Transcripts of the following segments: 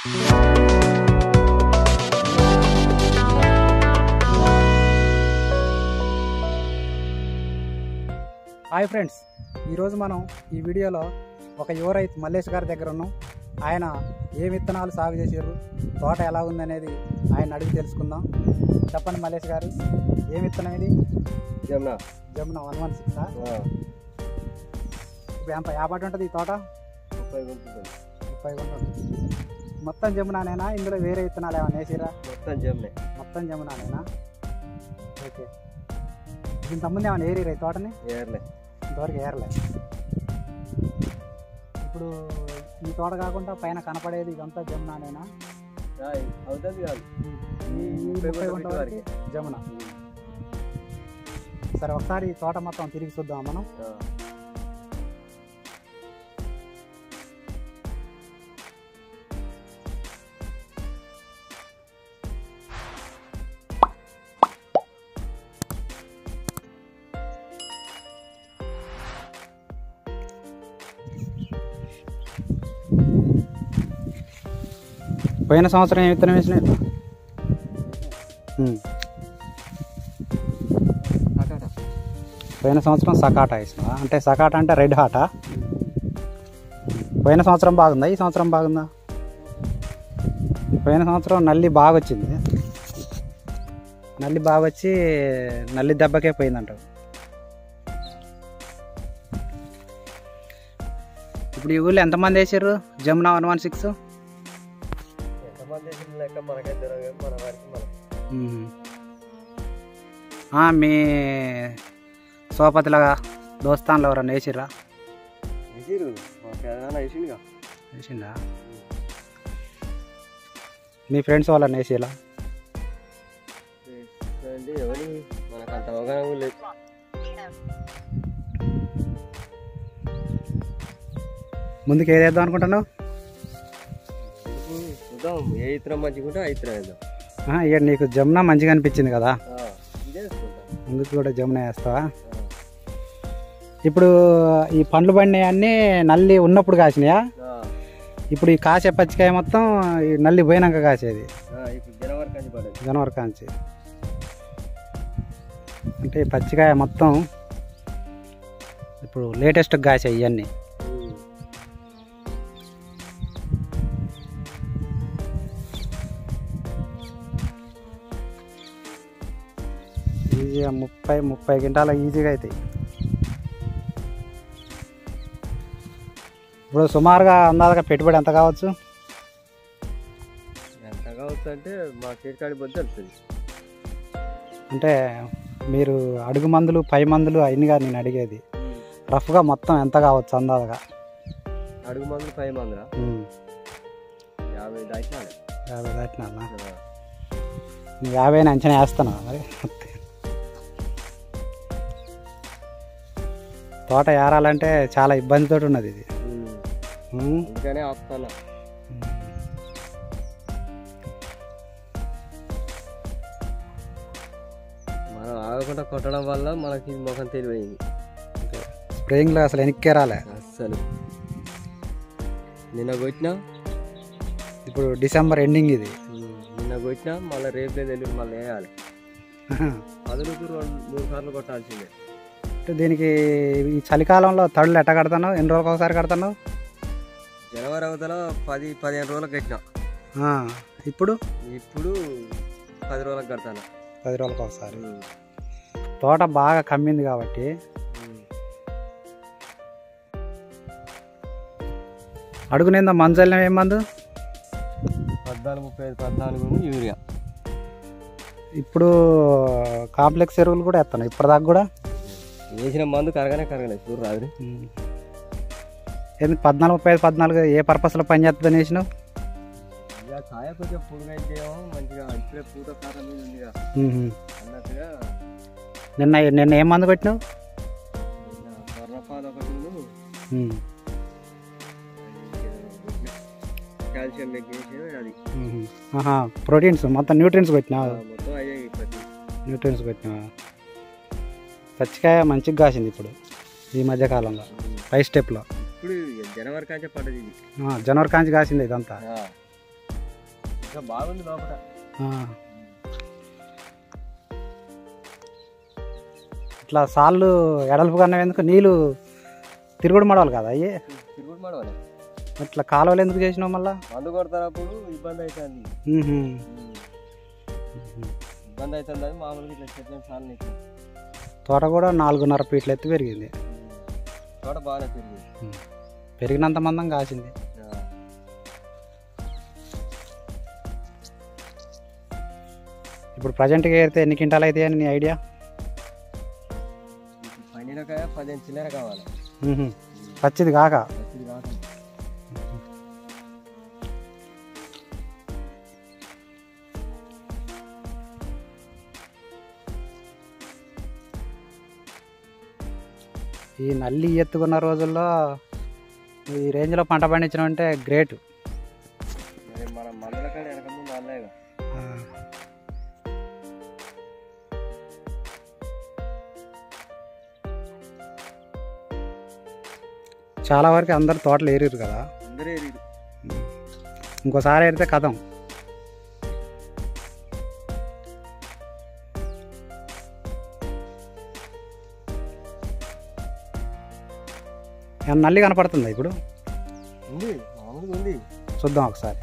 Hi friends ఈరోజు మనం ఈ వీడియోలో ఒక యువ రైతు మల్లేష్ గారి దగ్గర ఉన్నాం ఆయన ఏ విత్తనాలు సాగు చేశారు తోట ఎలా ఉందనేది ఆయన అడిగి తెలుసుకుందాం చెప్పండి మల్లేష్ గారు ఏ విత్తనం ఇది Jamuna Jamuna one one six ఇప్పుడు ఎంత యాభై ఉంటుంది ఈ తోట ముప్పై గుంటుంది ముప్పై ఉంటుంది మొత్తం జమునానేనా ఇందులో వేరే విత్తనాలు ఏమైనా వేసిరా మొత్తం జమునే మొత్తం జమునానేనా ఓకే ఇంతకుముందు ఏమైనా ఏరిరా ఈ తోటని ఏర్లే ఇంతవరకు ఏరలే ఇప్పుడు ఈ తోట కాకుండా పైన కనపడేది ఇదంతా జమునానేనా అవుతుంది కాదు ఈ ఈ ముప్పై ముప్పై గుంట గుంట వరకు జమున సరే ఒకసారి ఈ తోట మొత్తం తిరిగి చూద్దాం మనం ఆ. పోయిన సంవత్సరం ఏ విత్తనం వేసిన అక్కడ. పోయిన సంవత్సరం సకాట వేసినావా అంటే సకాట అంటే రెడ్ హాటా పోయిన సంవత్సరం బాగుందా ఈ సంవత్సరం బాగుందా పోయిన సంవత్సరం నల్లి బాగా వచ్చింది నల్లి బాగా వచ్చి నల్లి దెబ్బకే పోయిందంట ఇప్పుడు ఈ ఊళ్ళో ఎంతమంది వేసారు జమునా వన్ వన్ సిక్స్ ఎంతమంది వేసిన లెక్క మనకైతే తెలియదు కానీ మన వారికి మనం మీ సోపతిలాగా దోస్తాన్లు ఎవరన్నా వేసిర్రా వేసిరు మాకు ఏదైనా వేసిండుగా వేసిండా మీ ఫ్రెండ్స్ వాళ్ళని వేసిలా అంటే ఎవరి మనకు అంత అవగాహన కూడా లేదు ముందుకు ఏది వేద్దాం అనుకుంటున్నావు ఇప్పుడు చూద్దాం ఏ ఇతరం మంచిగా ఉంటే ఆ ఇతరం వేద్దాం ఆ, ఇక నీకు జమున మంచిగా అనిపించింది కదా ఆ, ఇదే వేసుకుంటాం ముందుకు కూడా జమున వేస్తావా ఆ, ఇప్పుడు ఈ పండ్లు బండినవన్నీ నల్లి ఉన్నప్పుడు కాసినాయా ఆ, ఇప్పుడు ఈ కాసే పచ్చికాయ మొత్తం ఈ నల్లి పోయినాక కాసేది ఆ, ఇప్పుడు జనవరి కంచి పడేది జనవరి కాంచి అంటే ఈ పచ్చికాయ మొత్తం ఇప్పుడు లేటెస్ట్ కాసాయి ఇవన్నీ ఉమ్. ఈజీగా ముప్పై ముప్పై క్వింటాల ఈజీగా అవుతాయి ఇప్పుడు సుమారుగా అందాజగా పెట్టుబడి ఎంత కావచ్చు ఎంత కావచ్చు అంటే మా చేతికాడి బొద్దు తెలుస్తుంది అంటే మీరు అడుగు మందులు పై మందులు అయినగా నేను అడిగేది రఫ్గా మొత్తం ఎంత కావచ్చు అందాజగా అడుగు మందులు పై మందురా ఉమ్, యాభై దాటినా యాభై దాటినా నువ్వు యాభైని అంచనా వేస్తాను మరి తోట ఏరాలంటే చాలా ఇబ్బందితో ఉన్నది ఇది ఉమ్, అందుకనే ఆపుతానా మనం ఆగకుండా కొట్టడం వల్ల మనకి ముఖం తెలివైంది స్ప్రేయింగ్లో అసలు వెనక్కే రాలే అస్సలు నిన్న కొట్టినా ఇప్పుడు డిసెంబర్ ఎండింగ్ ఇది ఉమ్, నిన్న కొట్టినా మళ్ళీ రేపు లేదు ఎల్లుండి మళ్ళీ వేయాలి అదులకు రెండు మూడు సార్లు కొట్టాల్సిందే అంటే దీనికి ఈ చలికాలంలో తడులు ఎట్ట కడతాను ఎన్ని రోజులకు ఒకసారి కడతాను జనవరి అవతల పది పదిహేను రోజులకు కట్టినా ఇప్పుడు ఇప్పుడు పది రోజులకు కడతాను పది రోజులకు ఒకసారి ఉమ్, తోట బాగా కమ్మింది కాబట్టి ఉమ్. అడుగునేందో మంచల్లం ఏం మందు పద్నాలుగు ముప్పై ఐదు పద్నాలుగు యూరియా ఇప్పుడు కాంప్లెక్స్ ఎరువులు కూడా వేస్తాను ఇప్పటిదాకా కూడా వేసిన మందు కరగానే కరగలేదు చూడు రాదు ఉమ్. ఎందుకు పద్నాలుగు ముప్పై ఐదు పద్నాలుగు ఏ పర్పస్లో పని చేస్తుందని వేసినావు ఇక కాయ కొంచెం పురుగైతే ఏమో మంచిగా ఇప్పుడే పూత కారం మీద ఉందిగా ఉహు. అన్నట్టుగా నిన్న నిన్న ఏం మందు కొట్టినావు నిన్న స్వర్ణపాద ఒకటి ఉమ్. కాల్షియం మెగ్నీషియం అది ఉహు. ఆహా ప్రోటీన్స్ మొత్తం న్యూట్రియన్స్ కొట్టినావు మొత్తం అయ్యాయి ప్రతి న్యూట్రియన్స్ కొట్టినావా పచ్చికాయ మంచిగా కాసింది ఇప్పుడు ఈ మధ్య కాలంలో పై స్టెప్లో ఇప్పుడు జనవరి కాంచే పడ్డది ఇది జనవరి కాంచి కాసింది ఇదంతా ఆ, ఇంకా బాగుంది లోపల ఆ. ఇట్లా సాళ్ళు ఎడల్పు కన్నా ఎందుకు నీళ్ళు తిరుగుడు మడవాలి కదా అయ్యి తిరుగుడు మడవలే ఇట్లా కాలువలు ఎందుకు చేసినావు మళ్ళా మందు కొడతానప్పుడు ఇబ్బంది అవుతుంది మ్హూ. ఇబ్బంది అవుతుంది అని మామూలుగా ఇట్లా చెట్లను సార్లు నీకు తోట కూడా నాలుగున్నర ఫీట్ల ఎత్తు పెరిగింది తోట బాగానే పెరిగింది పెరిగినంత మందం కాసింది ఆ. ఇప్పుడు ప్రజెంట్గా ఏరితే ఎన్ని క్వింటాలు అవుతాయి అని నీ ఐడియా ఇప్పుడు పండినకాయ పదిహేను చిల్లర కావాలి మ్హూ. పచ్చిది కాక పచ్చిది కాకుండా ఈ నల్లి ఎత్తుకున్న రోజుల్లో ఈ రేంజ్లో పంట పండించడం అంటే గ్రేట్ మరి మన మందుల కాడ వెనక ముందు అల్లేగా చాలా వరకు అందరు తోటలు ఏరిరు కదా అందరూ ఎరిగి ఇంకోసారి ఏరితే కథం ఏమన్నా నల్లి కనపడుతుందా ఇప్పుడు ఉంది మామూలుగా ఉంది చూద్దాం ఒకసారి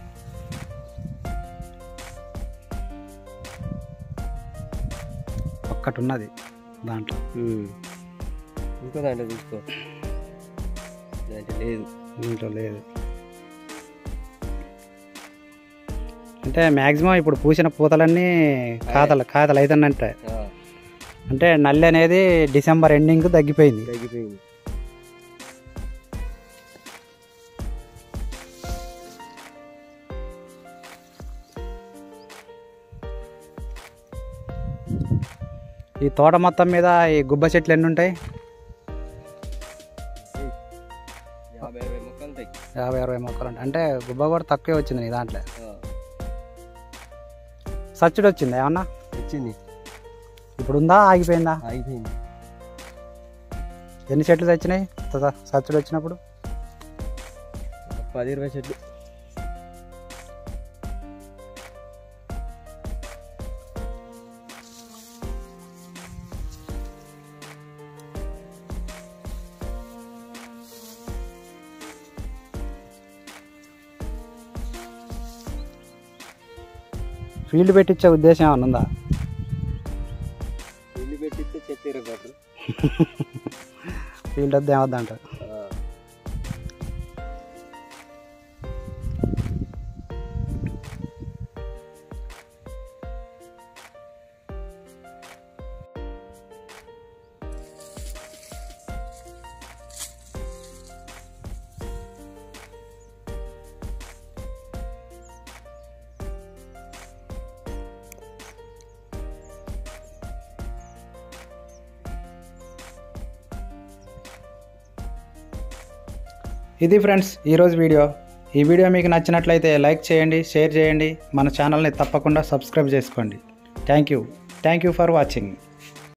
ఒక్కటి ఉన్నది దాంట్లో ఇంకో దాంట్లో చూసుకో దాంట్లో లేదు దీంట్లో లేదు అంటే మ్యాక్సిమం ఇప్పుడు పూసిన పూతలన్నీ ఖాతలు ఖాతలు అవుతుందంటే ఆ, అంటే నల్లి అనేది డిసెంబర్ ఎండింగ్ తగ్గిపోయింది తగ్గిపోయింది ఈ తోట మొత్తం మీద ఈ గుబ్బ చెట్లు ఎన్ని ఉంటాయి యాభై అరవై మొక్కలు ఉంటాయి యాభై అరవై మొక్కలు ఉంటాయి అంటే గుబ్బ కూడా తక్కువే వచ్చింది నీ దాంట్లో ఆ, సచ్చుడు వచ్చింది ఏమన్నా వచ్చింది ఇప్పుడు ఉందా ఆగిపోయిందా ఆగిపోయింది ఎన్ని చెట్లు తెచ్చినాయి త- సచ్చుడు వచ్చినప్పుడు ఒక పది ఇరవై చెట్లు ఫీల్డ్ పెట్టించే ఉద్దేశం ఏమైనా ఉందా ఇల్లు పెట్టిస్తే చెట్టు ఇరగదు ఫీల్డ్ వద్ద ఏమొద్దంట ఇది ఫ్రెండ్స్ ఈరోజు వీడియో ఈ వీడియో మీకు నచ్చినట్లయితే లైక్ చేయండి షేర్ చేయండి మన ఛానల్ని తప్పకుండా సబ్స్క్రైబ్ చేసుకోండి thank you thank you for watching